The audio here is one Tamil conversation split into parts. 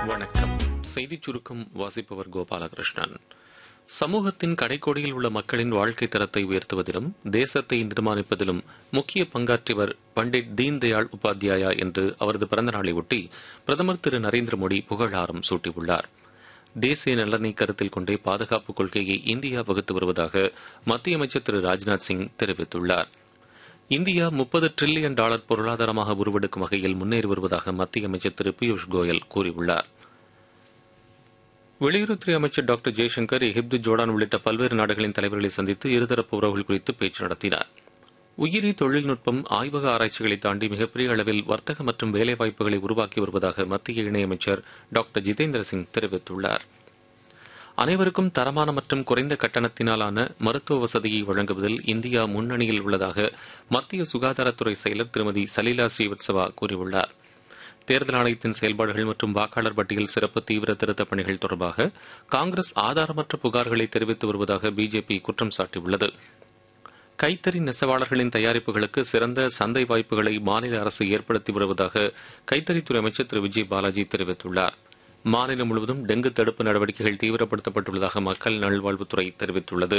வணக்கம் செய்திச் சுருக்கம் வாசிப்பவர் கோபாலகிருஷ்ணன் சமூகத்தின் கடைக்கோடியில் உள்ள மக்களின் வாழ்க்கை தரத்தை உயர்த்துவதிலும் தேசத்தை நிர்மாணிப்பதிலும் முக்கிய பங்காற்றியவர் பண்டிட் தீன்தயாள் உபாத்யாயா என்று அவரது பிறந்தநாளை ஒட்டி பிரதமர் திரு நரேந்திர மோடி புகழாரம் சூட்டியுள்ளார் தேசிய நலனை கருத்தில் கொண்டே பாதுகாப்பு கொள்கையை இந்தியா வகுத்து வருவதாக மத்திய அமைச்சர் திரு ராஜ்நாத் சிங் தெரிவித்துள்ளார் இந்தியா முப்பது டிரில்லியன் டாலர் பொருளாதாரமாக உருவெடுக்கும் வகையில் முன்னேறி வருவதாக மத்திய அமைச்சர் திரு பியூஷ் கோயல் கூறியுள்ளார் வெளியுறவுத்துறை அமைச்சர் டாக்டர் ஜெய்சங்கர் எகிப்து ஜோர்டான் உள்ளிட்ட பல்வேறு நாடுகளின் தலைவர்களை சந்தித்து இருதரப்பு உறவுகள் குறித்து பேச்சு நடத்தினார் உயிரி தொழில்நுட்பம் ஆய்வக ஆராய்ச்சிகளை தாண்டி மிகப்பெரிய அளவில் வர்த்தக மற்றும் வேலைவாய்ப்புகளை உருவாக்கி வருவதாக மத்திய இணையமைச்சர் டாக்டர் ஜிதேந்திர சிங் தெரிவித்துள்ளார் அனைவருக்கும் தரமான மற்றும் குறைந்த கட்டணத்தினாலான மருத்துவ வசதியை வழங்குவதில் இந்தியா முன்னணியில் உள்ளதாக மத்திய சுகாதாரத்துறை செயலர் திருமதி சலீலா ஸ்ரீவத்சவா கூறியுள்ளார் தேர்தல் ஆணையத்தின் செயல்பாடுகள் மற்றும் வாக்காளர் பட்டியல் சிறப்பு தீவிர திருத்தப் பணிகள் தொடர்பாக காங்கிரஸ் ஆதாரமற்ற புகார்களை தெரிவித்து வருவதாக பிஜேபி குற்றம் சாட்டியுள்ளது கைத்தறி நெசவாளர்களின் தயாரிப்புகளுக்கு சிறந்த சந்தை வாய்ப்புகளை மாநில அரசு ஏற்படுத்தி வருவதாக கைத்தறித்துறை அமைச்சர் திரு விஜய் பாலாஜி தெரிவித்துள்ளார் மாநிலம் முழுவதும் டெங்கு தடுப்பு நடவடிக்கைகள் தீவிரப்படுத்தப்பட்டுள்ளதாக மக்கள் நல்வாழ்வுத்துறை தெரிவித்துள்ளது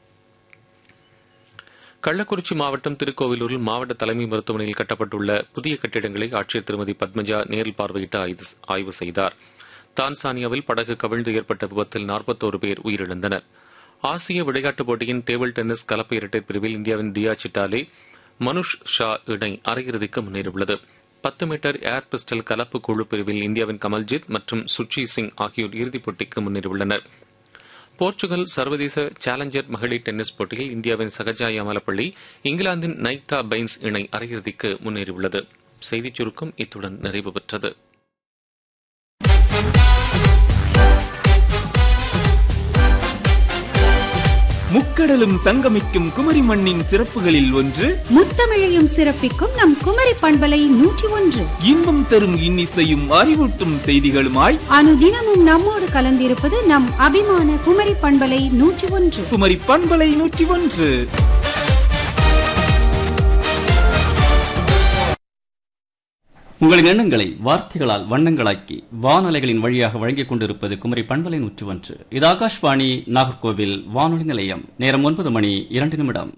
கள்ளக்குறிச்சி மாவட்டம் திருக்கோவிலூரில் மாவட்ட தலைமை மருத்துவமனையில் கட்டப்பட்டுள்ள புதிய கட்டிடங்களை ஆட்சியர் திருமதி பத்மஜா நேரில் பார்வையிட்டு ஆய்வு செய்தார் தான்சானியாவில் படகு கவிழ்ந்து ஏற்பட்ட விபத்தில் நாற்பத்தோரு பேர் உயிரிழந்தனர் ஆசிய விளையாட்டுப் போட்டியின் டேபிள் டென்னிஸ் கலப்பு இரட்டையர் பிரிவில் இந்தியாவின் தியா சிட்டாலே மனுஷ் ஷா இணை அரையிறுதிக்கு முன்னேறியுள்ளது பத்து மீட்டர் ஏர் பிஸ்டல் கலப்பு குழு பிரிவில் இந்தியாவின் கமல்ஜித் மற்றும் சுச்சி சிங் ஆகியோர் இறுதிப் போட்டிக்கு முன்னேறியுள்ளனர் போர்ச்சுகல் சர்வதேச சேலஞ்சர் மகளிர் டென்னிஸ் போட்டியில் இந்தியாவின் சகஜா யாமலப்பள்ளி இங்கிலாந்தின் நைத்தா பைன்ஸ் இணை அரையிறுதிக்கு முன்னேறியுள்ளது செய்திச் சுருக்கம் இத்துடன் நிறைவு பெற்றது முக்கடலும் சங்கமிக்கும் குமரி மண்ணின் சிறப்புகளில் ஒன்று முத்தமிழையும் சிறப்பிக்கும் நம் குமரி பண்பலை நூற்றி ஒன்று இன்பம் தரும் இன்னிசையும் அறிவூட்டும் செய்திகளுமாய் அனுதினமும் நம்மோடு கலந்திருப்பது நம் அபிமான குமரி பண்பலை நூற்றி ஒன்று குமரி பண்பலை நூற்றி ஒன்று உங்களின் எண்ணங்களை வார்த்தைகளால் வண்ணங்களாக்கி வானலைகளின் வழியாக வழங்கிக் கொண்டிருப்பது குமரி பண்பலை நூற்று ஒன்று இது ஆகாஷ்வாணி நாகர்கோவில் வானொலி நிலையம் நேரம் ஒன்பது மணி இரண்டு நிமிடம்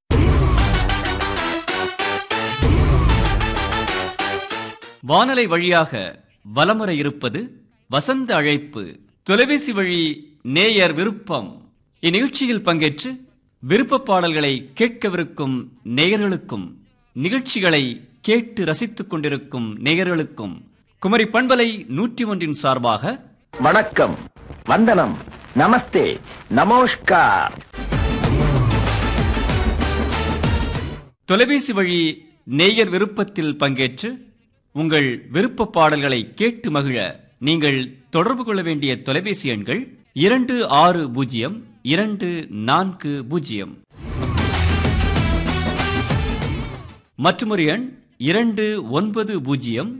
வானலை வழியாக வலமுறை இருப்பது வசந்த அழைப்பு தொலைபேசி வழி நேயர் விருப்பம் இந்நிகழ்ச்சியில் பங்கேற்று விருப்ப பாடல்களை கேட்கவிருக்கும் நேயர்களுக்கும் நிகழ்ச்சிகளை கேட்டு ரசித்துக் கொண்டிருக்கும் நேயர்களுக்கும் குமரி பண்பலை நூற்றி ஒன்றின் சார்பாக வணக்கம் வந்தனம் நமஸ்தே நமோஷ்கார் தொலைபேசி வழி நேயர் விருப்பத்தில் பங்கேற்று உங்கள் விருப்ப பாடல்களை கேட்டு மகிழ நீங்கள் தொடர்பு கொள்ள வேண்டிய தொலைபேசி எண்கள் இரண்டு ஆறு பூஜ்ஜியம் இரண்டு நான்கு பூஜ்ஜியம் மற்றொரு எண் இரண்டு ஒன்பது பூஜ்ஜியம்